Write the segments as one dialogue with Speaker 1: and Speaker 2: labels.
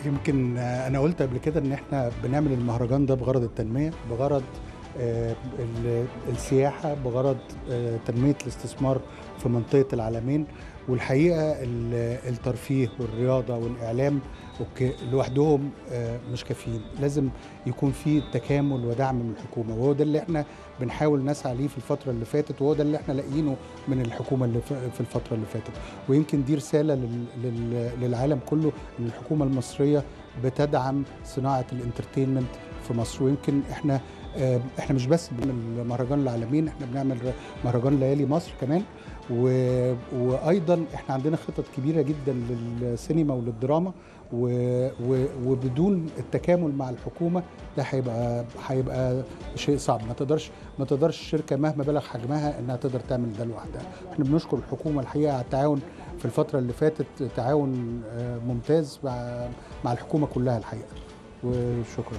Speaker 1: يمكن انا قلت قبل كده ان احنا بنعمل المهرجان ده بغرض التنميه بغرض آه، ال- السياحه بغرض آه، تنميه الاستثمار في منطقه العالمين والحقيقه ال- الترفيه والرياضه والاعلام أوكي، لوحدهم آه، مش كافيين لازم يكون في تكامل ودعم من الحكومه وهو ده اللي احنا بنحاول نسعى ليه في الفتره اللي فاتت وهو ده اللي احنا لاقيينه من الحكومه اللي ف- في الفتره اللي فاتت ويمكن دي رساله لل- لل- للعالم كله ان الحكومه المصريه بتدعم صناعه الانترتينمنت في مصر ويمكن احنا آه، احنا مش بس بنعمل مهرجان العالمين احنا بنعمل مهرجان ليالي مصر كمان و... وايضا احنا عندنا خطط كبيره جدا للسينما وللدراما و... و... وبدون التكامل مع الحكومه ده هيبقى هيبقى شيء صعب ما تقدرش ما تقدرش الشركه مهما بلغ حجمها انها تقدر تعمل ده لوحدها احنا بنشكر الحكومه الحقيقه على التعاون في الفتره اللي فاتت تعاون آه، ممتاز مع مع الحكومه كلها الحقيقه وشكرا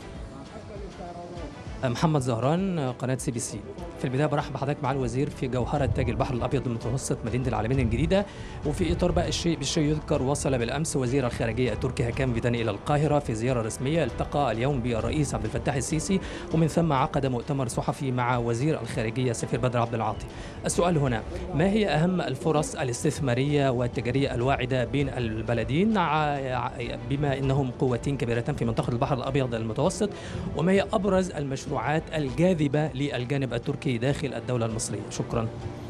Speaker 2: محمد زهران قناة سي بي سي في البداية برحب بحضرتك مع الوزير في جوهرة تاج البحر الأبيض المتوسط مدينة العالمين الجديدة وفي إطار بقى الشيء بالشيء يذكر وصل بالأمس وزير الخارجية التركي هكام فيدان إلى القاهرة في زيارة رسمية التقى اليوم بالرئيس عبد الفتاح السيسي ومن ثم عقد مؤتمر صحفي مع وزير الخارجية سفير بدر عبد العاطي السؤال هنا ما هي أهم الفرص الاستثمارية والتجارية الواعدة بين البلدين ع- بما أنهم قوتين كبيرتان في منطقة البحر الأبيض المتوسط وما هي أبرز المشروعات الجاذبة للجانب التركي داخل الدولة المصرية شكرا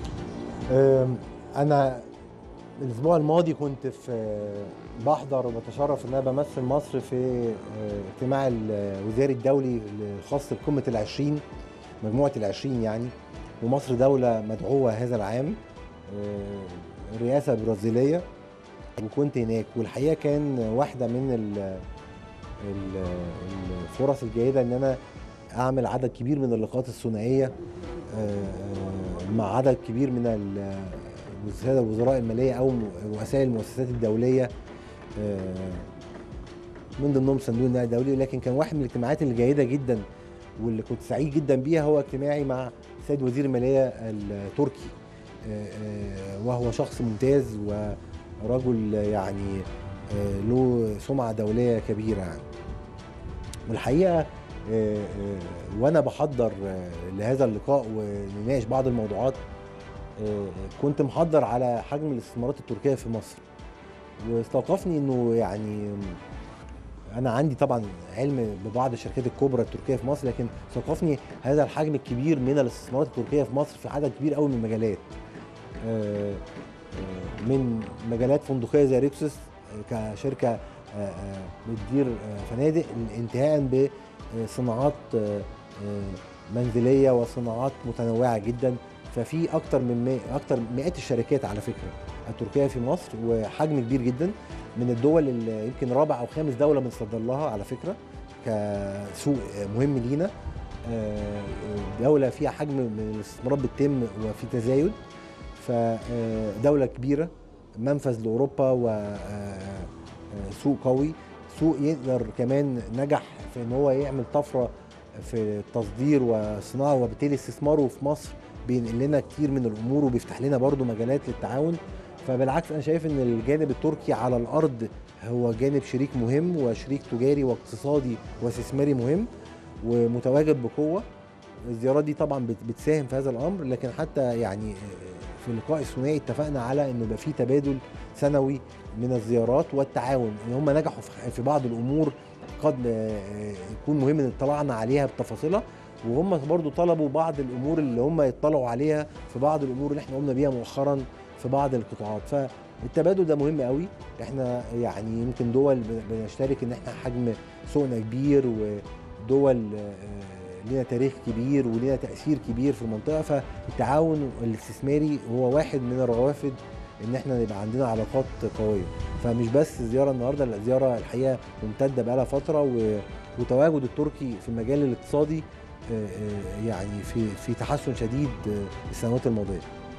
Speaker 3: أم، انا الاسبوع الماضي كنت في بحضر وبتشرف ان انا بمثل مصر في أه، اجتماع الوزاري الدولي الخاص بقمه العشرين مجموعه العشرين يعني ومصر دوله مدعوه هذا العام أه، الرئاسه برازيليه وكنت هناك والحقيقه كان واحده من ال- ال- الفرص الجيده ان انا اعمل عدد كبير من اللقاءات الثنائيه آه، مع عدد كبير من ال- الساده الوزراء الماليه او رؤساء المؤسسات الدوليه آه، من ضمنهم صندوق النقد الدولي لكن كان واحد من الاجتماعات الجيده جدا واللي كنت سعيد جدا بيها هو اجتماعي مع السيد وزير الماليه التركي آه، آه، وهو شخص ممتاز ورجل يعني آه، له سمعه دوليه كبيره يعني والحقيقه آه، آه، وانا بحضر آه، لهذا اللقاء ونناقش بعض الموضوعات آه، كنت محضر على حجم الاستثمارات التركيه في مصر واستوقفني انه يعني انا عندي طبعا علم ببعض الشركات الكبرى التركيه في مصر لكن استوقفني هذا الحجم الكبير من الاستثمارات التركيه في مصر في عدد كبير قوي من المجالات آه، آه، من مجالات فندقيه زي ريكسوس آه، كشركه آه، آه، بتدير آه، فنادق انتهاء بصناعات آه، آه، منزليه وصناعات متنوعه جدا ففي اكتر من مي- اكتر مئات الشركات على فكره التركيه في مصر وحجم كبير جدا من الدول اللي يمكن رابع او خامس دوله بنصدر لها على فكره كسوق مهم لينا آه، دوله فيها حجم من الاستثمارات بتتم وفي تزايد فدوله كبيره منفذ لاوروبا وسوق قوي سوق يقدر كمان نجح في ان هو يعمل طفره في التصدير والصناعه وبالتالي استثماره في مصر بينقل لنا كتير من الامور وبيفتح لنا برضو مجالات للتعاون فبالعكس انا شايف ان الجانب التركي على الارض هو جانب شريك مهم وشريك تجاري واقتصادي واستثماري مهم ومتواجد بقوه الزيارات دي طبعا بت- بتساهم في هذا الامر لكن حتى يعني في اللقاء الثنائي اتفقنا على انه يبقى في تبادل سنوي من الزيارات والتعاون ان هم نجحوا في- في بعض الامور قد آه، يكون مهم ان اطلعنا عليها بتفاصيلها وهم برضو طلبوا بعض الامور اللي هم يطلعوا عليها في بعض الامور اللي احنا قمنا بيها مؤخرا في بعض القطاعات فالتبادل ده مهم قوي احنا يعني يمكن دول ب- بنشترك ان احنا حجم سوقنا كبير ودول آه، لينا تاريخ كبير ولينا تاثير كبير في المنطقه فالتعاون الاستثماري هو واحد من الروافد ان احنا يبقى عندنا علاقات قويه فمش بس زياره النهارده لا زياره الحقيقه ممتده بقالها فتره و- وتواجد التركي في المجال الاقتصادي آه، آه، يعني في في تحسن شديد آه، السنوات الماضيه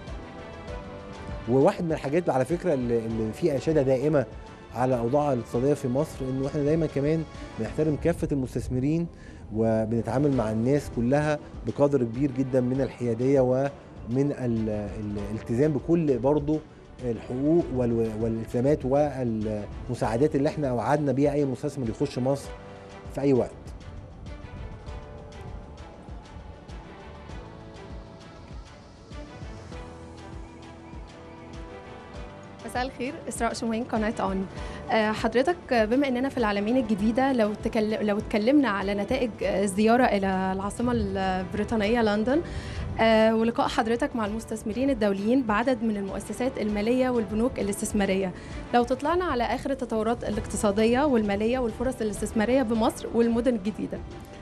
Speaker 3: وواحد من الحاجات على فكره اللي اللي فيها اشاده دائمه على الاوضاع الاقتصاديه في مصر انه احنا دايما كمان بنحترم كافه المستثمرين وبنتعامل مع الناس كلها بقدر كبير جدا من الحياديه ومن ال- ال- الالتزام بكل برضه الحقوق وال- والالتزامات والمساعدات اللي احنا اوعدنا بيها اي مستثمر يخش مصر في اي وقت
Speaker 4: مساء الخير اسراء شوهين قناه اون آه، حضرتك آه، بما اننا في العالمين الجديده لو تكلم لو اتكلمنا على نتائج آه، الزياره الى العاصمه البريطانيه لندن آه، ولقاء حضرتك مع المستثمرين الدوليين بعدد من المؤسسات الماليه والبنوك الاستثماريه لو تطلعنا على اخر التطورات الاقتصاديه والماليه والفرص الاستثماريه بمصر والمدن الجديده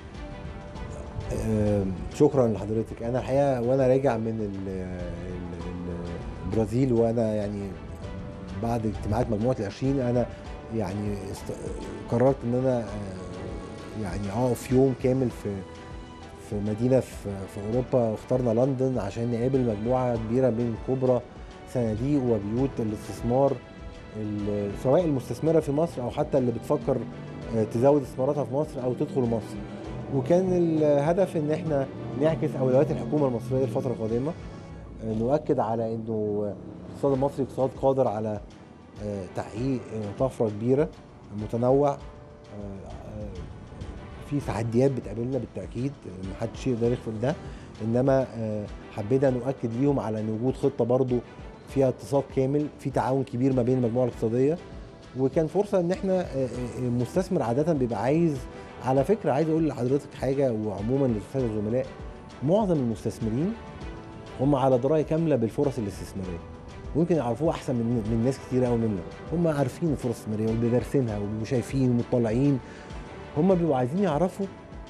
Speaker 3: آم، شكرا لحضرتك انا الحقيقه وانا راجع من ال- ال- ال- البرازيل وانا يعني بعد اجتماعات مجموعه العشرين انا يعني است- قررت ان انا آه، يعني اقف يوم كامل في في مدينه في, في اوروبا اخترنا لندن عشان نقابل مجموعه كبيره من كبرى صناديق وبيوت الاستثمار ال- سواء المستثمره في مصر او حتى اللي بتفكر آه، تزود استثماراتها في مصر او تدخل مصر وكان الهدف ان احنا نعكس اولويات الحكومه المصريه الفتره القادمه آه، نؤكد على انه الاقتصاد المصري اقتصاد قادر على آه، تحقيق آه، طفره كبيره متنوع آه، آه، في تحديات بتقابلنا بالتاكيد آه، محدش يقدر يغفل ده انما آه، حبينا نؤكد ليهم على ان وجود خطه برضو فيها اتصال كامل في تعاون كبير ما بين المجموعه الاقتصاديه وكان فرصه ان احنا آه، آه، المستثمر عاده بيبقى عايز على فكره عايز اقول لحضرتك حاجه وعموما للساده الزملاء معظم المستثمرين هم على درايه كامله بالفرص الاستثماريه ممكن يعرفوها احسن من من ناس كتير قوي مننا هم عارفين الفرص الاستثماريه وبيدرسينها وبيبقوا شايفين ومطلعين هم بيبقوا عايزين يعرفوا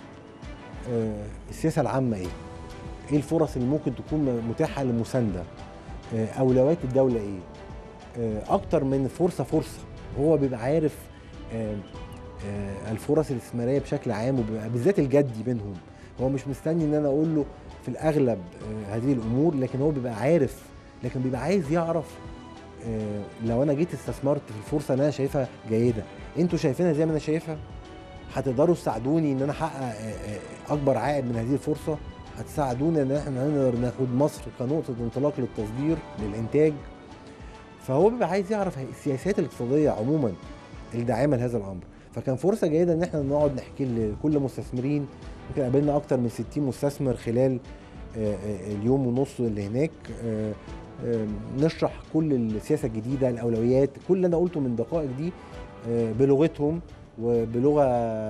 Speaker 3: آه، السياسه العامه ايه ايه الفرص اللي ممكن تكون متاحه للمسانده آه، اولويات الدوله ايه آه، اكتر من فرصه فرصه هو بيبقى عارف آه، آه، الفرص الاستثماريه بشكل عام وبيبقى بالذات الجدي منهم هو مش مستني ان انا اقول له في الاغلب آه، هذه الامور لكن هو بيبقى عارف لكن بيبقى عايز يعرف آه، لو انا جيت استثمرت في الفرصه اللي انا شايفها جيده انتوا شايفينها زي ما انا شايفها هتقدروا تساعدوني ان انا احقق آه، آه، اكبر عائد من هذه الفرصه هتساعدونا ان احنا نقدر ناخد مصر كنقطه انطلاق للتصدير للانتاج فهو بيبقى عايز يعرف السياسات الاقتصاديه عموما الداعمه لهذا الامر فكان فرصه جيده ان احنا نقعد نحكي لكل مستثمرين يمكن قابلنا اكتر من 60 مستثمر خلال آه، آه، اليوم ونص اللي هناك آه، آه، نشرح كل السياسه الجديده الاولويات كل اللي انا قلته من دقائق دي آه، بلغتهم وبلغه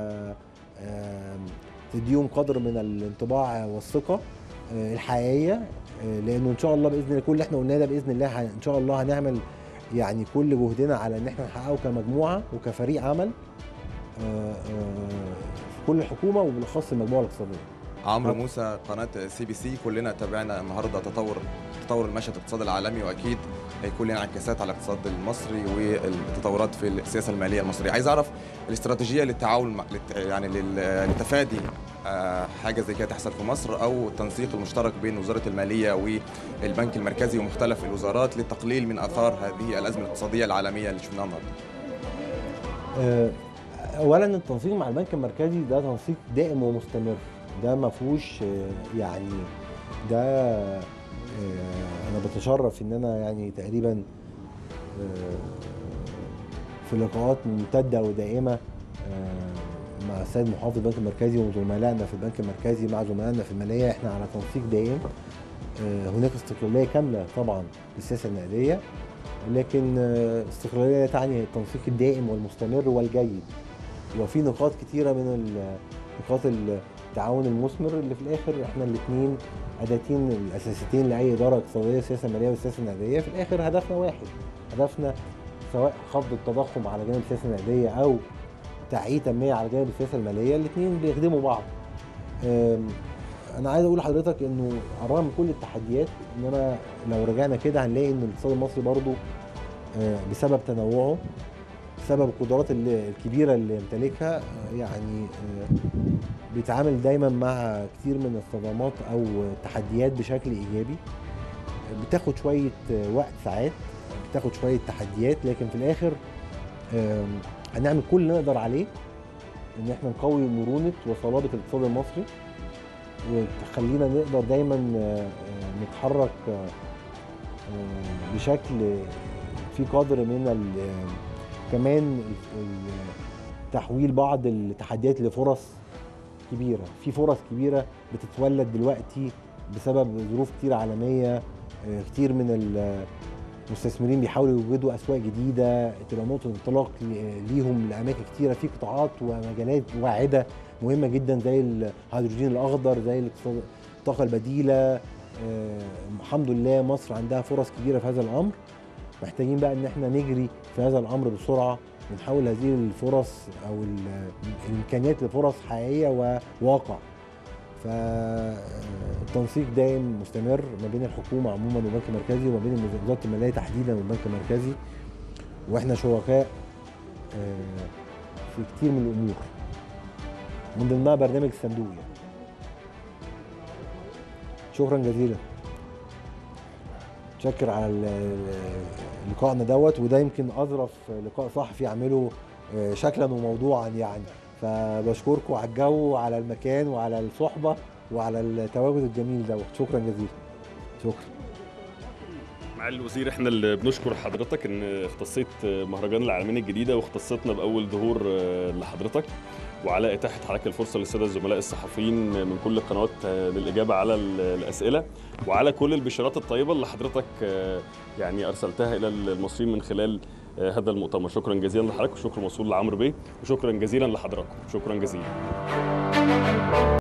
Speaker 3: آه، تديهم قدر من الانطباع والثقه آه، الحقيقيه آه، لانه ان شاء الله باذن الله كل اللي احنا قلناه ده باذن الله ه- ان شاء الله هنعمل يعني كل جهدنا على ان احنا نحققه كمجموعه وكفريق عمل آه، آه، في كل الحكومه وبالاخص المجموعه الاقتصاديه
Speaker 5: عمرو موسى قناه سي بي سي كلنا تابعنا النهارده تطور تطور المشهد الاقتصاد العالمي واكيد هيكون له انعكاسات على الاقتصاد المصري والتطورات في السياسه الماليه المصريه عايز اعرف الاستراتيجيه للتعاون مع- للت- يعني لل- لتفادي آه، حاجه زي كده تحصل في مصر او التنسيق المشترك بين وزاره الماليه والبنك المركزي ومختلف الوزارات للتقليل من اثار هذه الازمه الاقتصاديه العالميه اللي شفناها النهارده
Speaker 3: آه، اولا التنسيق مع البنك المركزي ده تنسيق دائم ومستمر ده ما فيهوش آه، يعني ده آه، انا بتشرف ان انا يعني تقريبا آه، في لقاءات ممتده ودائمه آه، مع السيد محافظ البنك المركزي وزملائنا في البنك المركزي مع زملائنا في الماليه احنا على تنسيق دائم آه، هناك استقلاليه كامله طبعا للسياسه النقديه لكن آه، استقلاليه لا تعني التنسيق الدائم والمستمر والجيد وفي نقاط كتيره من ال- نقاط التعاون المثمر اللي في الاخر احنا الاثنين اداتين الاساسيتين لاي اداره اقتصاديه السياسه الماليه والسياسه النقديه في الاخر هدفنا واحد هدفنا سواء خفض التضخم على جانب السياسه النقديه او تعيين تنميه على جانب السياسه الماليه الاثنين بيخدموا بعض أم، انا عايز اقول لحضرتك انه على الرغم من كل التحديات انما لو رجعنا كده هنلاقي ان الاقتصاد المصري برضو آه، بسبب تنوعه بسبب القدرات ال- الكبيره اللي يمتلكها آه، يعني آه، بيتعامل دايما مع كتير من الصدمات او تحديات بشكل ايجابي بتاخد شويه آه، وقت ساعات بتاخد شويه تحديات لكن في الاخر آم، هنعمل كل اللي نقدر عليه ان احنا نقوي مرونه وصلابه الاقتصاد المصري وتخلينا نقدر دايما آه، آه، نتحرك آه، آه، بشكل في قدر من ال- كمان ال- ال- تحويل بعض التحديات لفرص كبيره في فرص كبيره بتتولد دلوقتي بسبب ظروف كتير عالميه آه، كتير من المستثمرين بيحاولوا يوجدوا اسواق جديده تبقى نقطه انطلاق ل- ليهم لاماكن كتيره في قطاعات ومجالات واعده مهمه جدا زي الهيدروجين الاخضر زي الاقتصاد- الطاقه البديله آه، الحمد لله مصر عندها فرص كبيره في هذا الامر محتاجين بقى ان احنا نجري في هذا الامر بسرعه ونحول هذه الفرص او ال- الامكانيات لفرص حقيقيه وواقع فالتنسيق دائم مستمر ما بين الحكومه عموما والبنك المركزي وما بين وزاره الماليه تحديدا والبنك المركزي واحنا شركاء آه، في كتير من الامور من ضمنها برنامج الصندوق يعني. شكرا جزيلا متشكر على ال- لقائنا دوت وده يمكن اظرف لقاء صحفي اعمله آه، شكلا وموضوعا يعني فبشكركم على الجو وعلى المكان وعلى الصحبه وعلى التواجد الجميل دوت شكرا جزيلا شكرا
Speaker 6: معالي الوزير احنا اللي بنشكر حضرتك ان اختصيت مهرجان العالمين الجديده واختصتنا باول ظهور لحضرتك وعلى اتاحه حضرتك الفرصه للساده الزملاء الصحفيين من كل القنوات للاجابه على الاسئله وعلى كل البشارات الطيبه اللي حضرتك يعني ارسلتها الى المصريين من خلال هذا المؤتمر شكرا جزيلا لحضرتك وشكر موصول لعمرو بيه وشكرا جزيلا لحضراتكم شكرا جزيلا